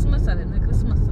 Christmas ആയിരുന്നു Christmas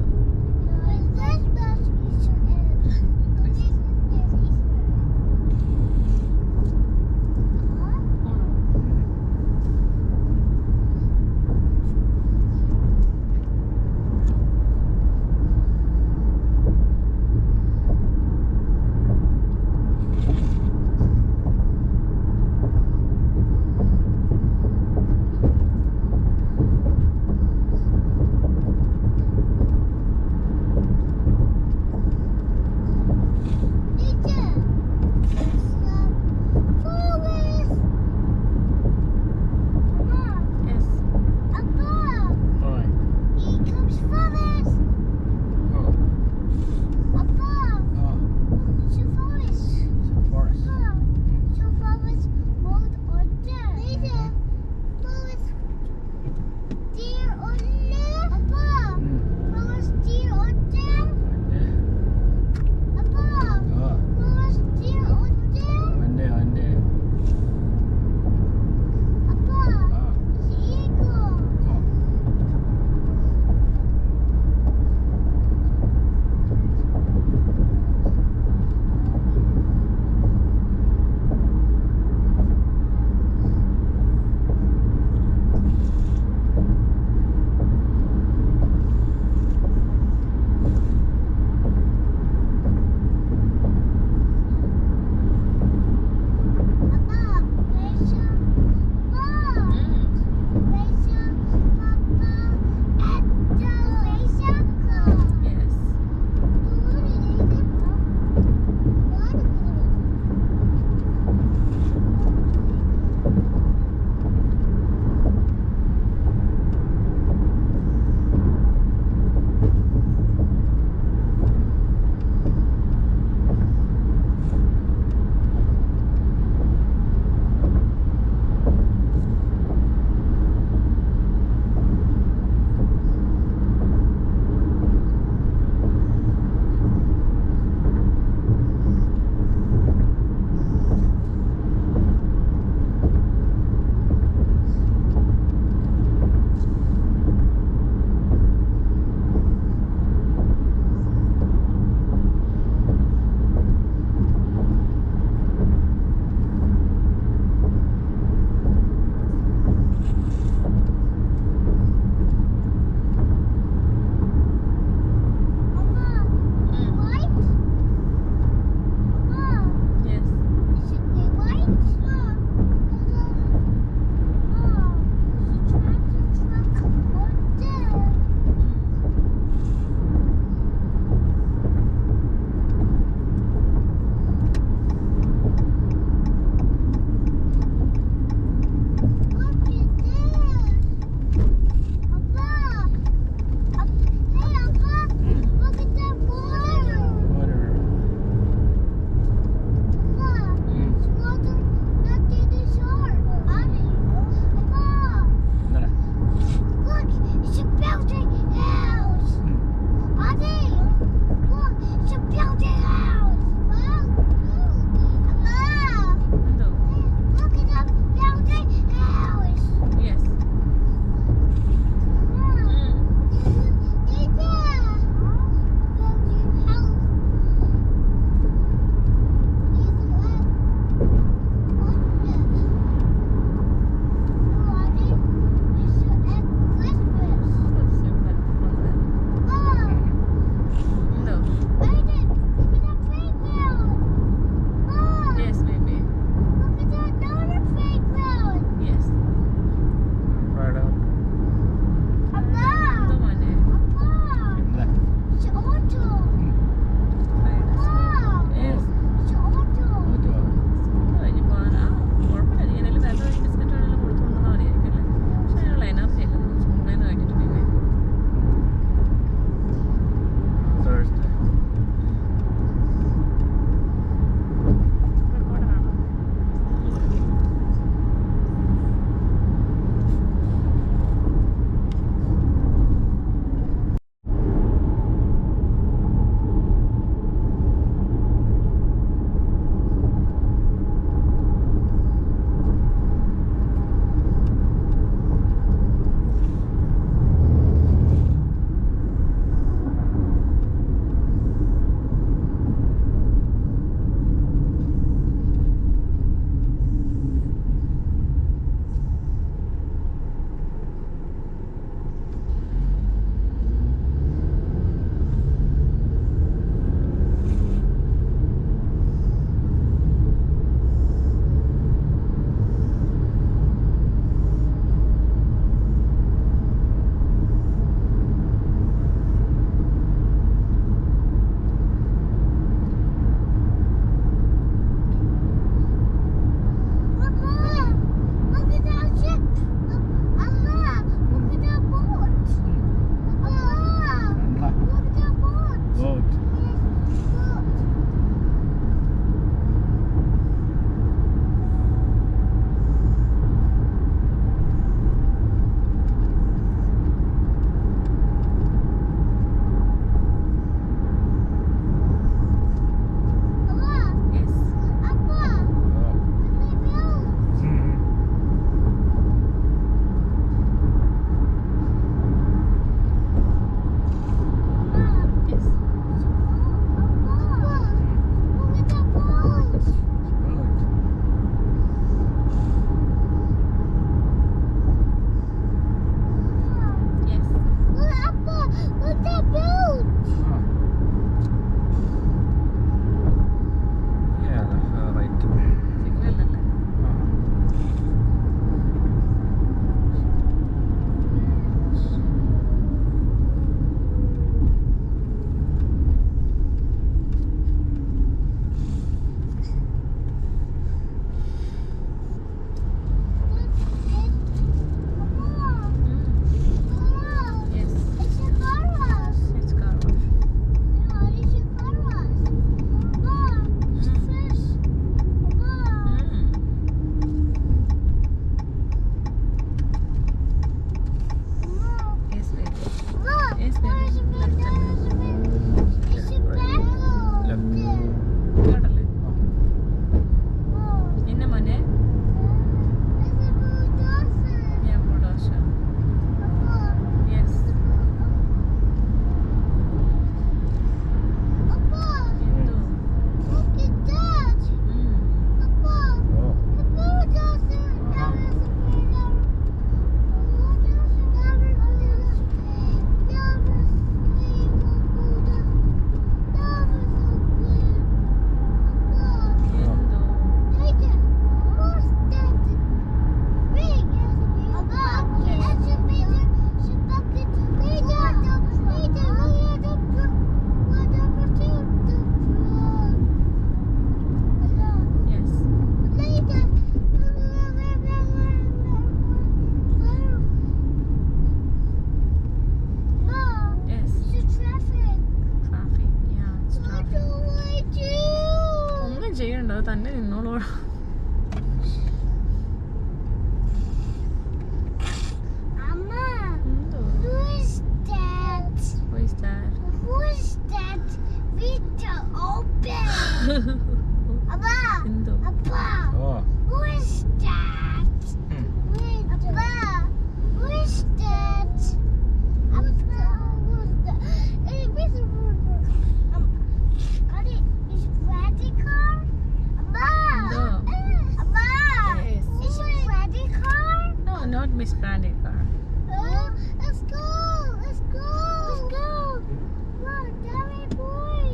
Mommy's planning car. Oh, let's go. Let's go. Let's go. Look, Daddy boy.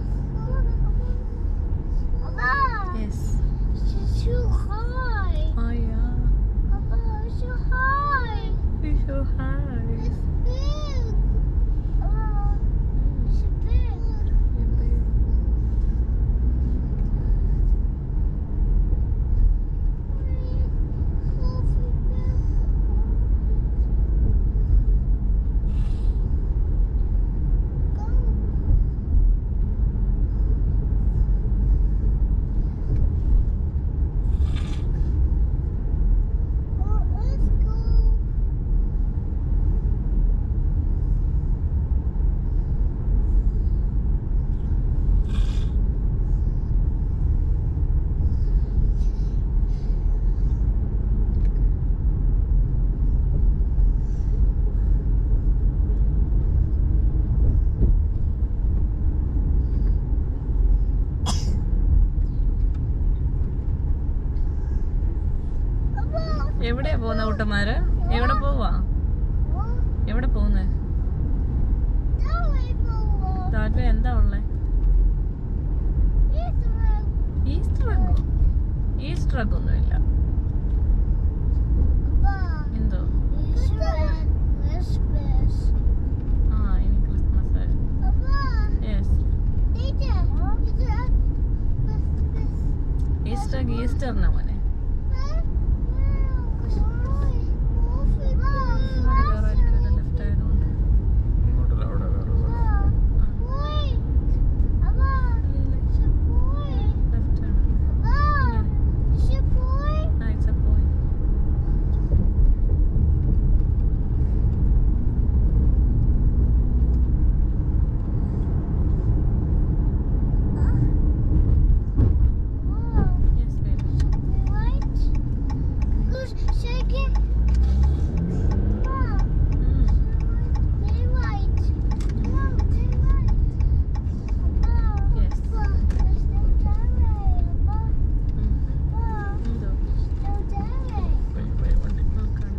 Papa, Yes. it's too high. Oh yeah. Papa, it's too high. It's so high. It's big. Papa, it's big. എവിടെയാ പോകുന്ന കുട്ടന്മാര് എവിടെ പോവാ എവിടെ പോകുന്നേ താല്പര്യം എന്താ ഉള്ളേ Easter എങ്ങോ ഈസ്റ്റർ ഒക്കെ ഒന്നുമില്ല എന്തോ ആ ഇനി ക്രിസ്മസ് യെസ് ഈസ്റ്റർ ഈസ്റ്ററിനാ മോനെ ഇവിടെ വേറെ ആയിരിക്കുമല്ലോ ലെഫ്റ്റ് ആയതുകൊണ്ട് ഇങ്ങോട്ടല്ല അവിടെ വേറെ സ്ഥലം. ലെഫ്റ്റ് ആണ് ആ it's a point yes baby Shaking. Wow. They right. No, they right. Abba. Yes. Abba, there's no dairy. Abba. Abba, എന്തോ no dairy. പയ്യെ, പയ്യെ വണ്ടി. നോക്കാം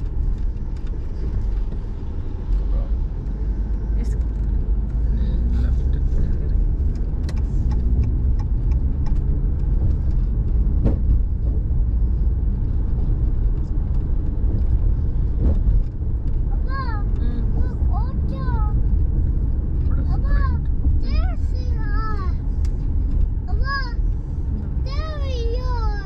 ആ, yes left. Abba, look, Otto. ഇവിടെ Abba, straight. there's the eye. Abba, there we are.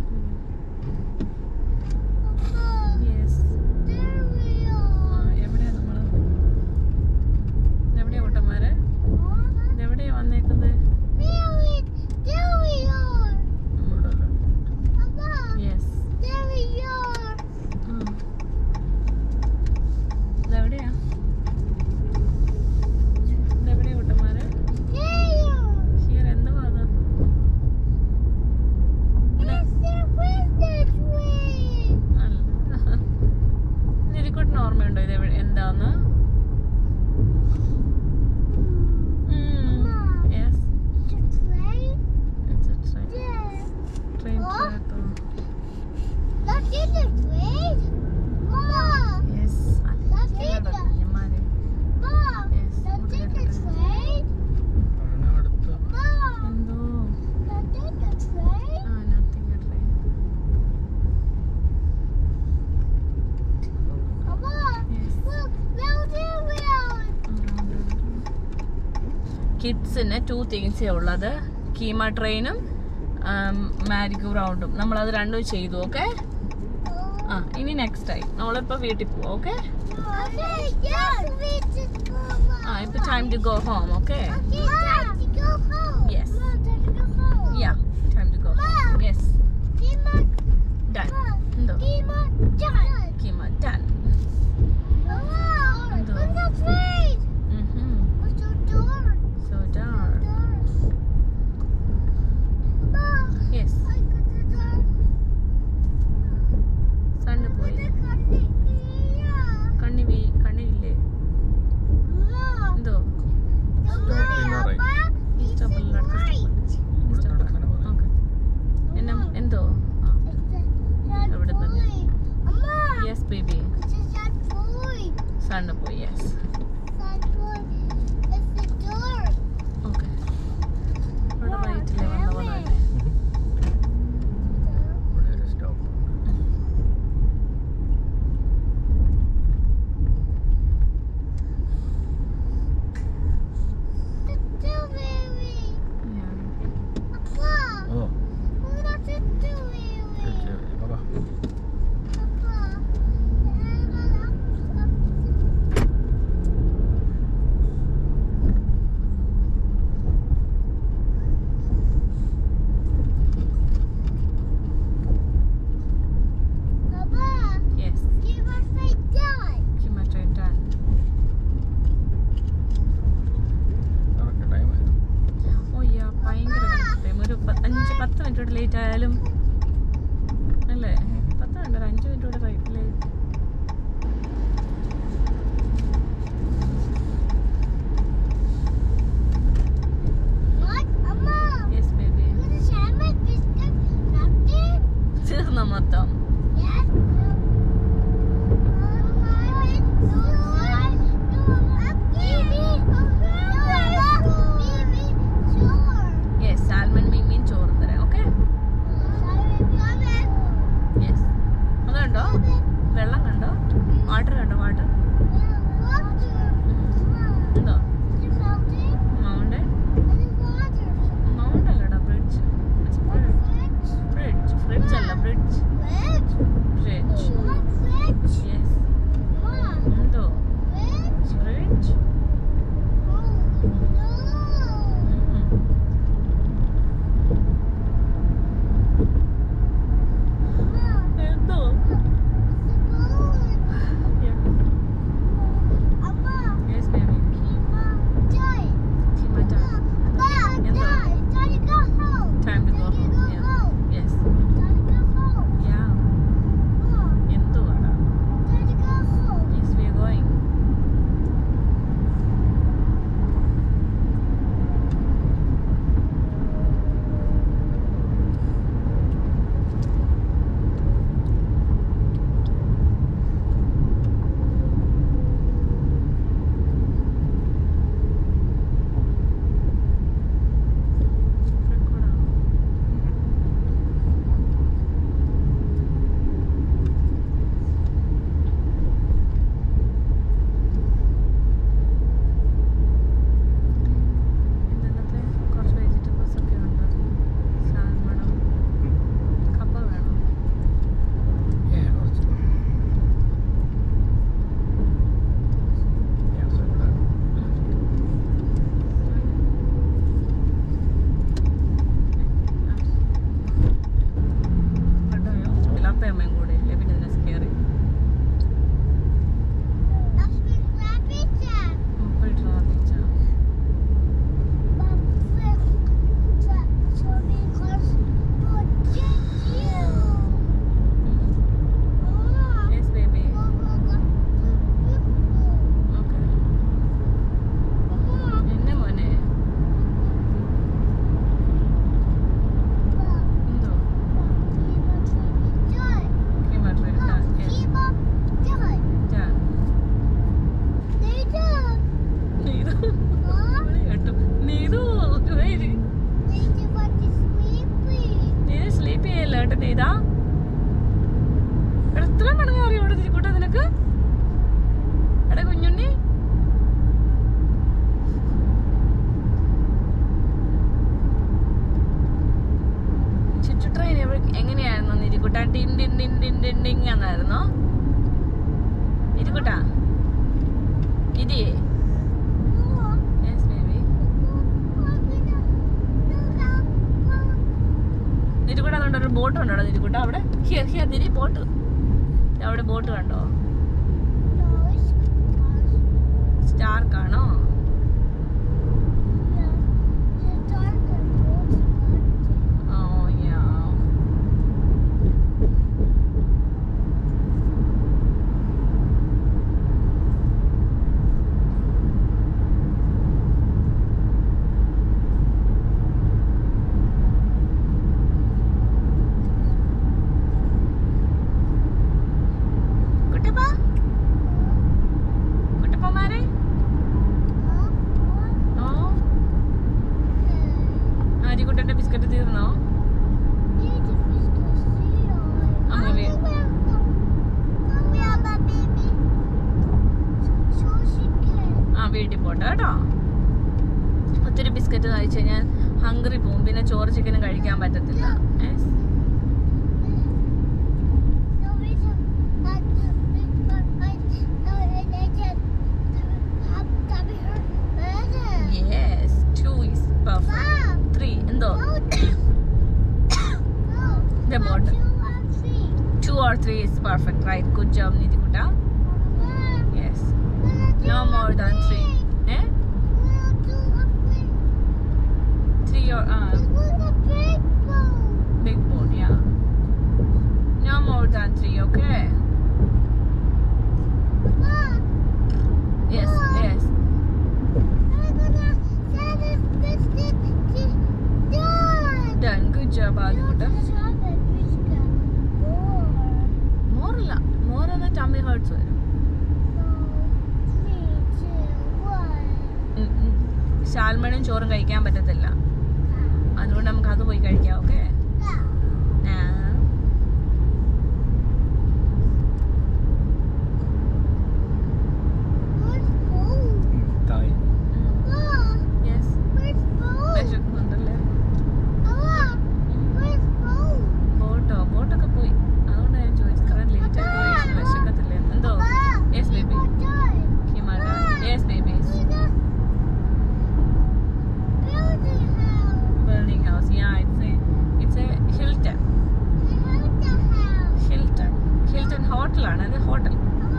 Abba, yes there we ആ are. എവിടെയാ നമ്മള് എവിടെയാ കുട്ടന്മാരെ ഇതെവിടെയാ വന്നേക്കുന്നത് There we, there we are. ഇവിടെ left. Abba, yes there we are. ഇതെവിടെയാ ഇതെവിടെയാ കുട്ടന്മാരെ There. ഹിയർ എന്തുവാ അത് ഇവിടെ It's the wisdom tree. അല്ല നിരിക്കുട്ടിന് ഓർമ്മയുണ്ടോ ഇത് എവിടെ എന്താന്ന് yes It's a train. It's a train There. Train Oh. Track Look in the train. Mom. Yes Look in the. കുഞ്ഞന്മാരെ Mom. Yes, Look in the look at train. ആണ് അടുത്ത Mom. എന്തോ Look in the train. ആ nothing train Mom. Yes Look. Round and round. കിഡ്സിന് two തിങ്സേ ഉള്ളത് കീമ ട്രെയിനും മാരിഗോ റൗണ്ടും നമ്മളത് രണ്ടും ചെയ്തു ഓക്കെ ആ ഇനി നെക്സ്റ്റ് ടൈം നമ്മളിപ്പോൾ വീട്ടിൽ പോവാം okay Okay, yes, we just go home. ആ ഇപ്പൊ time to go home okay Okay, time to go home. Yes. Mom, time to go home. Yeah time to go Mom. Yes Demon, done Mom. എന്തോ Demon, done. കീമ done Wow, Ando. look at the train. What's the door? So door Mom, yes I got the door. Sun പോയി I got the here. കണ്ണി വീ കണ്ണില്ലേ Mom, എന്തോ the Stop in the right. Mom, ഈ it's സ്റ്റോപ്പിൽ അടുത്ത right. സ്റ്റോപ്പിൽ ഇവിടെ നടക്കാനാ പറയുന്നത്. Okay എന്നെ എന്തോ ആ It's the red അവിടെ തന്നെ. boy. Mom, yes baby yes Side door. It's the door. Okay ഇവിടെ റൈറ്റിലെ വന്ന പോലെ തന്നെ ഇവിടെ ഒരു stop The strawberry. Yeah. Papa. ഓ Who does it do ശരി, ശരി. ബാബാ. Papa. Papa, Yes. give us a done. Kima train done. Correct time ആയിരുന്നു ഓ യാ ഭയങ്കര ടൈം ഒരു പ- അഞ്ച് പത്ത് മിനിറ്റ് കൂടെ ലേറ്റ് ആയാലും അല്ലേ പത്ത് മിനിറ്റ് ഒരു അഞ്ച് മിനിറ്റ് കൂടെ right late What? Amma, yes baby you want to share my biscuit? Nothing? തീർന്ന മൊത്തം Yes. യെസ് സാൽമൺ മീൻ മീൻ ചോറും തരാം ഓക്കെ യെസ് അതുണ്ടോ വെള്ളം കണ്ടോ വാട്ടർ കണ്ടോ വാട്ടർ എന്തോ മൗണ്ടൻ മൗണ്ട് അല്ലടാ ബ്രിഡ്ജ് ബ്രിഡ്ജ് ഫ്രിഡ്ജ് അല്ല ബ്രിഡ്ജ് ബ്രിഡ്ജ് യെസ് എന്തോ ബ്രിഡ്ജ് എന്തോ yes baby Kima time. Time to go home. Yeah. Yes. Yeah. എന്തുവാടാ Yes, we are going. Record ആണോ? ഇന്നത്തെ കുറച്ച് വെജിറ്റബിൾസ് ഒക്കെ ഉണ്ട് സാൽമണും കപ്പ വേണം ഏ, കുറച്ച്. Yes, ഇവിടെ. കേട്ടോയോ പിലാപ്പയമ്മയും കൂടെ ഇല്ലേ പിന്നെ ഇതിനെ സ്കെയറി പോയിട്ട് റാപ്പിച്ച യെസ് ബേബി ഓക്കെ എന്നെ മോനെ എന്തോ കീമ ട്രെയിൻ നീതു കേട്ടു നീതു വരി നീ സ്ലീപ്പ് ചെയ്യല്ല കേട്ടോ നീതാ എടാ എത്ര മടങ്ങ് അറിയോ ഇവിടെ തിരിക്കൂട്ടെ നിനക്ക് എടാ കുഞ്ഞുണ്ണി ചുറ്റു ട്രെയിൻ എങ്ങനെയായിരുന്നു നിരിക്കുട്ട ടിൻ ടിൻ ടിൻ ടിൻ ടിൻ ടിങ് എന്നായിരുന്നോ നിരിക്കുട്ട ഇരിയേ യെസ് ബേബി നിരുകൂടെ അതുകൊണ്ട് ഒരു ബോട്ട് ഉണ്ടോ നിരുകൂട്ട അവിടെ ഹിയർ ഹിയർ തിരി ബോട്ട് അവിടെ ബോട്ട് കണ്ടോ സ്റ്റാർക്കാണോ ഓ യാ കുട്ടപ്പ കുട്ടപ്പമ്മ വീട്ടിൽ പോട്ടെ കേട്ടോ ഒത്തിരി ബിസ്ക്കറ്റ് കഴിച്ചു കഴിഞ്ഞാൽ ഹംഗ്രി പോവും പിന്നെ ചോറ് ചിക്കനും കഴിക്കാൻ പറ്റത്തില്ല ഏ? Yes, two is perfect. Three, എന്തോ The bottom. Two or three is perfect, right? Good job, Nidikuta. Yes. No more than three. Eh? Three or uh, big board, yeah. No more than three, okay? Yes, yes. Done. Good job, Adikuta. More അല്ല more എന്ന tummy hurts വരും ഉം, ഉം. ശാൽമണയും ചോറും കഴിക്കാൻ പറ്റത്തില്ല അതുകൊണ്ട് നമുക്ക് അത് പോയി കഴിക്കാം ഓക്കെ തായ് യെസ് വിശക്കുന്നുണ്ടല്ലേ ബോട്ടോ ബോട്ടൊക്കെ പോയി അതുകൊണ്ട് ഞാൻ ചോദിച്ചു കാരണം ലേറ്റ് ആയിട്ട് പോയി വിശക്കത്തില്ലേ എന്തോ യെസ് ബേബി ഹിമാല yes baby building house yeah it's a it's a Hilton Hilton Hilton ഹോട്ടലാണ് അത് ഹോട്ടൽ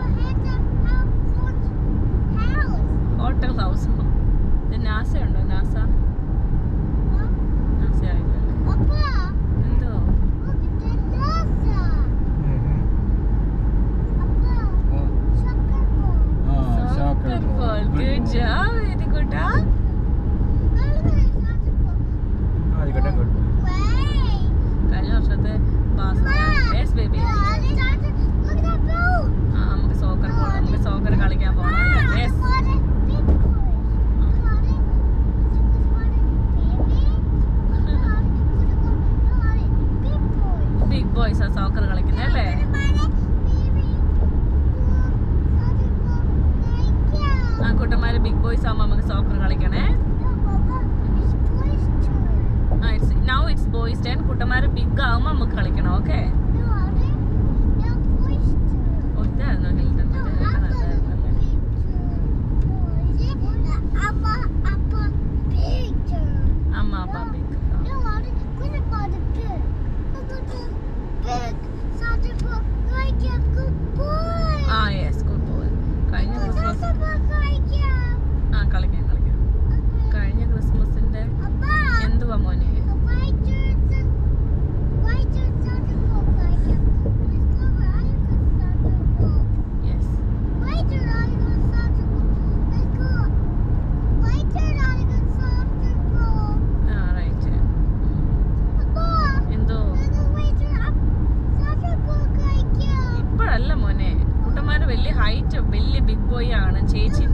ഹോട്ടൽ ഹൗസ് ഇത് നാസ ഉണ്ടോ നാസ നാസ ആയില്ലല്ലേ എന്തോ സൂപ്പർ ബോൾ ഗുഡ് ജോബ് ഇതിക്കുട്ടാ ആയിക്കോട്ടെ അങ്ങോട്ട് കഴിഞ്ഞ വർഷത്തെ ബാസ്കറ്റ് യെസ് ബേബി ആ നമുക്ക് സോക്കർ പോകണം നമുക്ക് സോക്കർ കളിക്കാൻ പോകണം യെസ് ബിഗ് ബോയ്സ് ആ സോക്കർ കളിക്കുന്നത് അല്ലേ ആ കുട്ടന്മാര് ബിഗ് ബോയ്സ് ആകുമ്പോൾ നമുക്ക് സോക്കർ കളിക്കണേ ആ it's now it's boys time കുട്ടന്മാര് ബിഗ് ആകുമ്പോൾ നമുക്ക് കളിക്കണം ഓക്കെ ഓ ഇതായിരുന്നു ഹിൽട്ടൺ ഇത് നല്ലതായിരുന്നല്ലേ അമ്മ അപ്പ ബിഗ് ആ യെസ് ഗുഡ് ബോയ് കഴിഞ്ഞ ക്രിസ്മസ് ആ കളിക്കാം കളിക്കാം കഴിഞ്ഞ ക്രിസ്മസിന്റെ എന്തുവാ മോനെ യെസ് ആ റൈറ്റ് എന്തോ ഇപ്പോഴല്ല മോനെ കുട്ടന്മാര് വലിയ ഹൈറ്റ് വലിയ ബിഗ് ബോയ് ആണ് ചേച്ചി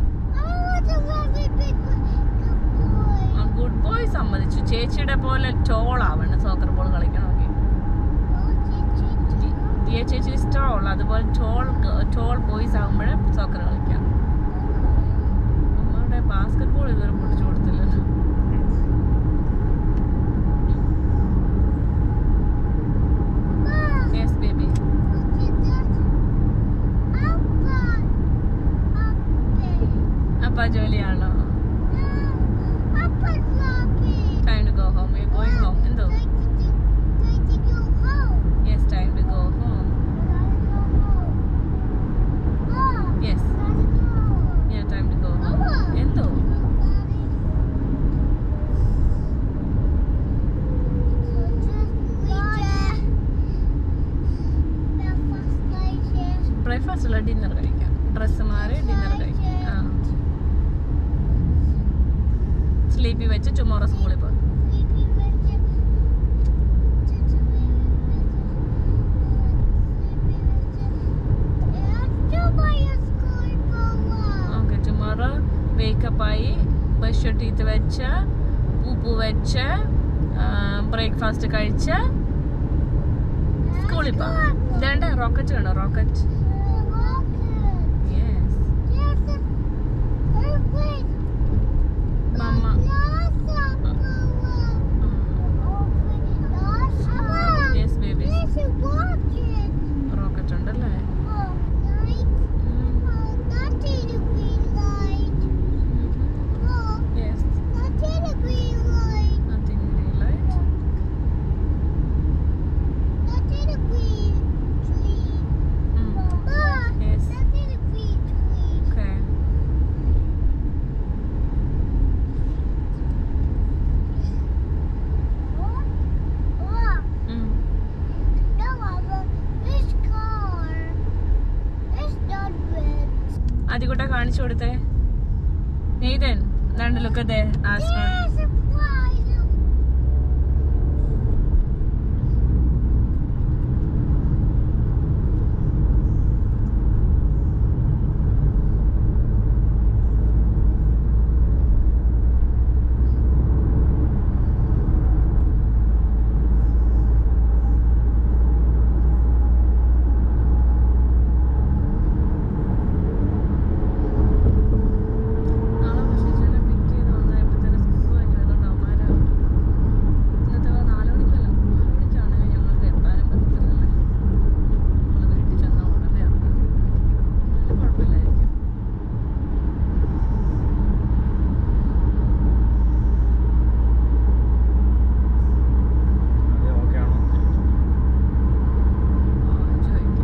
ഗുഡ് ബോയ് സമ്മതിച്ചു ചേച്ചിയുടെ പോലെ ടോൾ ആവണം സോക്കർ ബോൾ കളിക്കണമെങ്കിൽ ദിയ ചേച്ചി ടോൾ അതുപോലെ ടോൾ ടോൾ ബോയ്സ് ആകുമ്പോഴേ സോക്കർ കളിക്കാം നമ്മളുടെ ബാസ്കറ്റ് ബോൾ ഇതുവരെ പൊട്ടിച്ചു കൊടുത്തില്ലല്ലോ യെസ് ബേബി അപ്പ ജോലിയാണോ time to go home you going home എന്തോ yes time to go home yes yeah time to go home എന്തോ ബ്രേക്ക്ഫാസ്റ്റ് അല്ല ഡിന്നർ കഴിക്കാം ഡ്രസ്സ് മാറി ഡിന്നർ കഴിക്കാം ആ സ്ലീപ്പി വെച്ച് ടുമോറോ സ്കൂളിൽ പോകും ഓക്കെ ടുമോറോ വേക്കപ്പായി ബ്രഷ് ടീത്ത് വെച്ച് ഉപ്പ് വെച്ച് ബ്രേക്ക്ഫാസ്റ്റ് കഴിച്ച് സ്കൂളിൽ പോകാം ഇതേണ്ട റോക്കറ്റ് കണ്ടോ rocket yes There's an airplane rocket. Rocket ഉണ്ടല്ലേ Oh, nice. Oh, that is a green light. Oh, yes that is a green light. Nothing green light That is a green tree. Ah, yes that is a green tree. Okay Oh, oh, no, Mama. This car. It's not red. ആദ്യകൂട്ട കാണിച്ചു കൊടുത്തേ Nathan രണ്ട് look അതെ Astron There's a prize. നാളെ പക്ഷേ ചില പിക്ക് ചെയ്ത് വന്നപ്പോൾ തന്നെ സ്കൂൾ കഴിഞ്ഞതുകൊണ്ട് അവന്മാര് ഇന്നത്തെ നാല് മണിക്കല്ല നാല് മണിക്കാണെങ്കിൽ ഞങ്ങൾക്ക് എത്താനും പറ്റത്തില്ലല്ലേ നമ്മൾ വീട്ടിൽ ചെന്നാൽ ഉടനെ ഇറങ്ങും നല്ല കുഴപ്പമില്ലായിരിക്കും അത് ഓക്കെ ആണോ ആ, ചോദിക്കും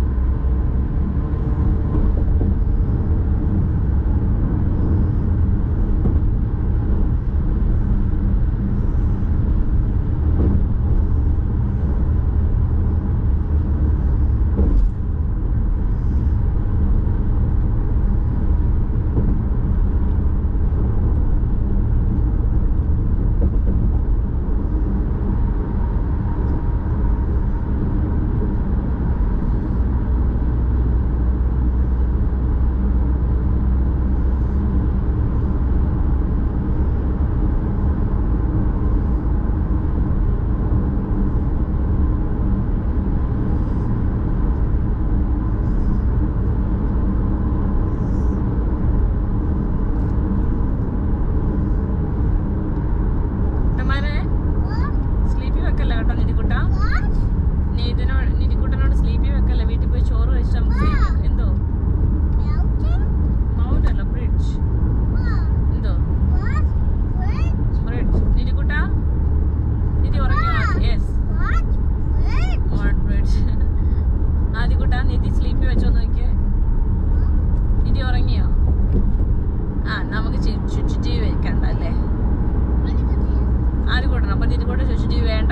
കുട്ടന്മാരെ What? സ്ലീപ്പി വെക്കല്ല കേട്ടോ നിധിക്കുട്ട What? നീതിനോട് നിധിക്കുട്ടനോട് സ്ലീപ്പി വെക്കല്ല വീട്ടിൽ പോയി ചോറ് കഴിച്ചിട്ട് നമുക്ക് sleep ചെയ്യാം. എന്തോ Mountain? മൗണ്ട് അല്ല ബ്രിഡ്ജ് What? എന്തോ What? Bridge? ബ്രിഡ്ജ് നിധിക്കുട്ട നിധി ഉറങ്ങിയോ yes What? Bridge? What bridge ആദ്യക്കുട്ട നിധി സ്ലീപ്പി വെച്ചോ നോക്കിയേ നിധി ഉറങ്ങിയോ ആ നമുക്ക് ചുച്ചു ടി വി വെക്കണ്ട അല്ലേ What is it? ആദ്യം കൂട്ടണം അപ്പൊ നിധി കൂടെ ചുച്ചു ടി വി വേണ്ട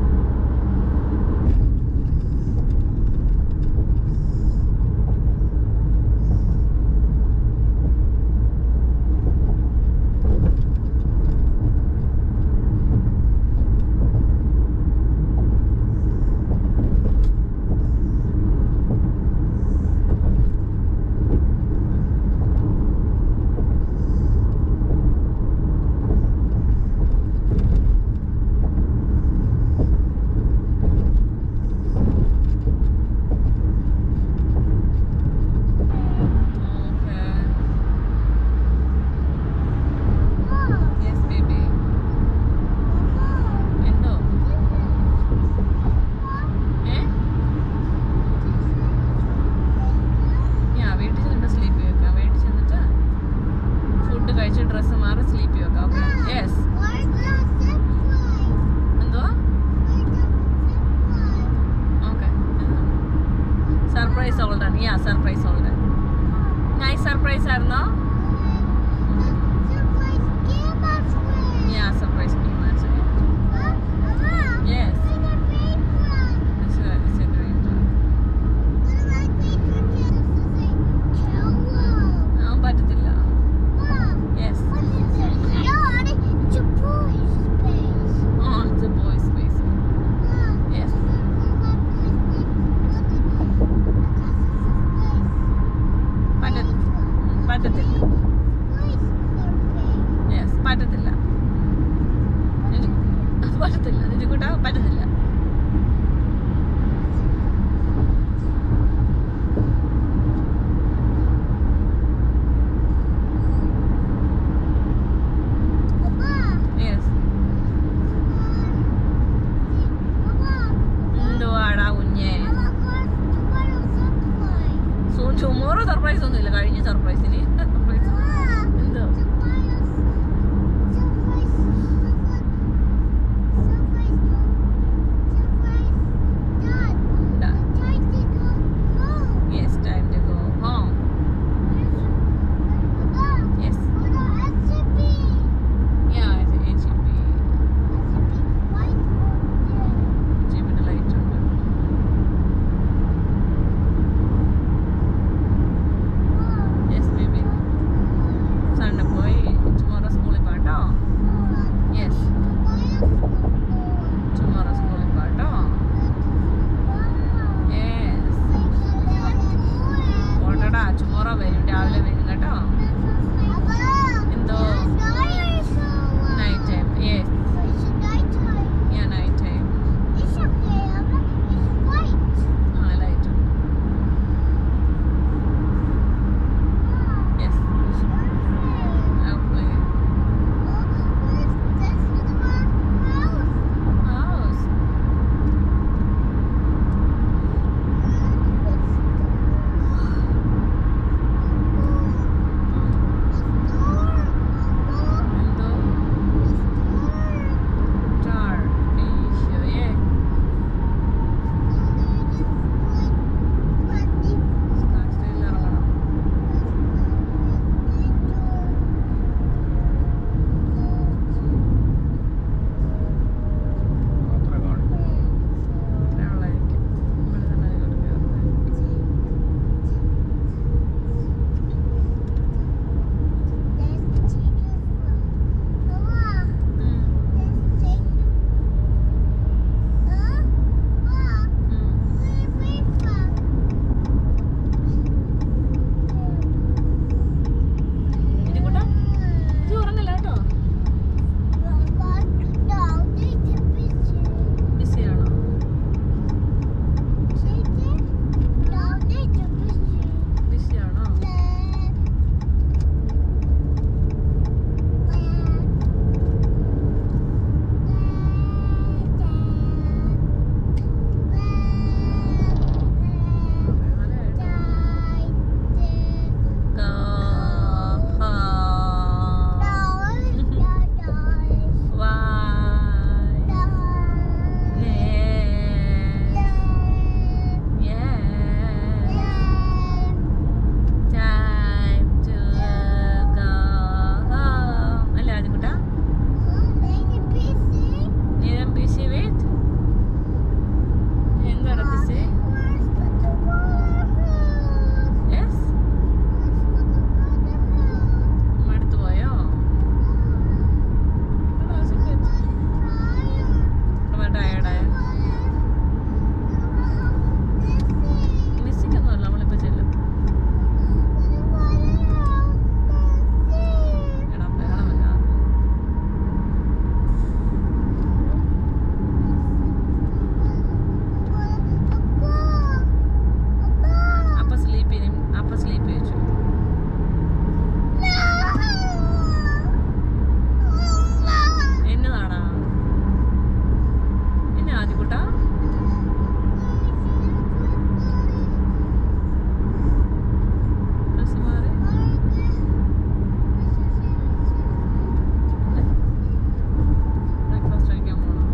ഓക്കെ Mom. യെസ് ബേബി എന്തോ ഏ ഞാൻ വീട്ടിൽ ചെന്നിട്ട് സ്ലീപ്പ് വെക്കാം വീട്ടിൽ ചെന്നിട്ട് ഫുഡ് കഴിച്ച് ഡ്രസ്സ് മാറി സ്ലീപ്പ് വെക്കാം okay yes Where's the zip line? എന്തുവാ Where's the zip line? Okay surprise all done yeah surprise all done nice surprise ആയിരുന്നോ Zip line give us way. Yeah surprise Huh? Mama. Yes Where's the big one? It's it's a great What do I think for just to say, kill ആ പറ്റത്തില്ല Mom. Yes What is it? No, it's a boy's space. ആ it's a boy space Mom. Yes പറ്റ- പറ്റത്തില്ല yes പറ്റത്തില്ല നിധി- പറ്റത്തില്ല നിധിക്കുട്ട പറ്റത്തില്ല yes എന്തുവാടാ tomorrow surprise ഒന്നും ഇല്ല കഴിഞ്ഞ സർപ്രൈസിന് സർപ്രൈസ് എന്തോ yes time to go home yes yeah H P ജിമ്മിന്റെ ലൈറ്റ് ഉണ്ട് യെസ് ബേബി സൺഡേ പോയി ടുമോറോ സ്കൂളിൽ പോട്ടോ യെസ് ടുമോറോ സ്കൂളിൽ പോട്ടോ യെസ് പോട്ടടാ ടുമോറോ വരും രാവിലെ വരും കേട്ടോ എന്തോ night time yes yeah night time ആ ലൈറ്റ് ഉണ്ട് യെസ് ഓക്കെ ഹൗസ് എന്തോ സ്റ്റാർ ഫിഷ് യേ സ്റ്റാർ സ്റ്റൈലിൽ ഇറങ്ങണം അത്ര കാണും ഇത്രയുള്ളായിരിക്കും ഇവിടെ തന്നെ ഇങ്ങോട്ട് കയറുന്നത് ഉം. ഉം. ഇരിക്കൂട്ടാ ഇത് ഉറങ്ങില്ല കേട്ടോ ബിസിയാണോ ബിസിയാണോ കാ ഹാ വൈ നേ yes time to go home അല്ല ആദ്യക്കുട്ടാ നീരം ബിസി വിത്ത് എന്താണ് ബിസി യെസ് മടുത്തു പോയോ ടയർഡായ മിസ്സിക്കൊന്നുമല്ല നമ്മളിപ്പോൾ ചെല്ലും എടാ ബഹളമല്ല അപ്പ സ്ലീപ്പ് ചെയ്യും അപ്പ സ്ലീപ്പ് ചോദിച്ചു എന്നതാണാ എന്നെ ആദ്യക്കുട്ടാ ഡ്രസ് മാറി ബ്രേക്ക്ഫാസ്റ്റ് കഴിക്കാൻ പോകണം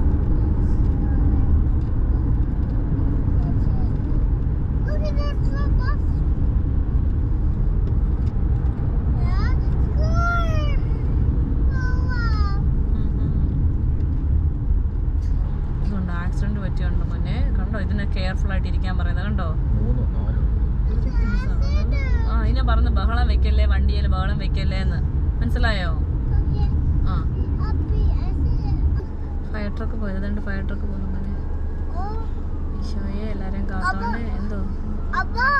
Look at that little bus. Yeah, score. Oh, wow. ഇതുകൊണ്ട് ആക്സിഡന്റ് പറ്റിയുണ്ട് മുന്നേ കണ്ടോ ഇതിനെ കെയർഫുൾ ആയിട്ട് ഇരിക്കാൻ പറയുന്നത് കണ്ടോ മൂന്നോ നാലോ ആ ഇതിനെ പറഞ്ഞ് ബഹളം വെക്കല്ലേ വണ്ടിയിൽ ബഹളം വെക്കല്ലേ എന്ന് മനസ്സിലായോ Okay. ആ Up here, I see it. Fire truck പോയത് രണ്ട് ഫയർ ട്രക്ക് പോകുന്നു മോനെ Oh, ഈശോയെ എല്ലാരെയും കാത്തോണ്ടേ എന്തോ Abba.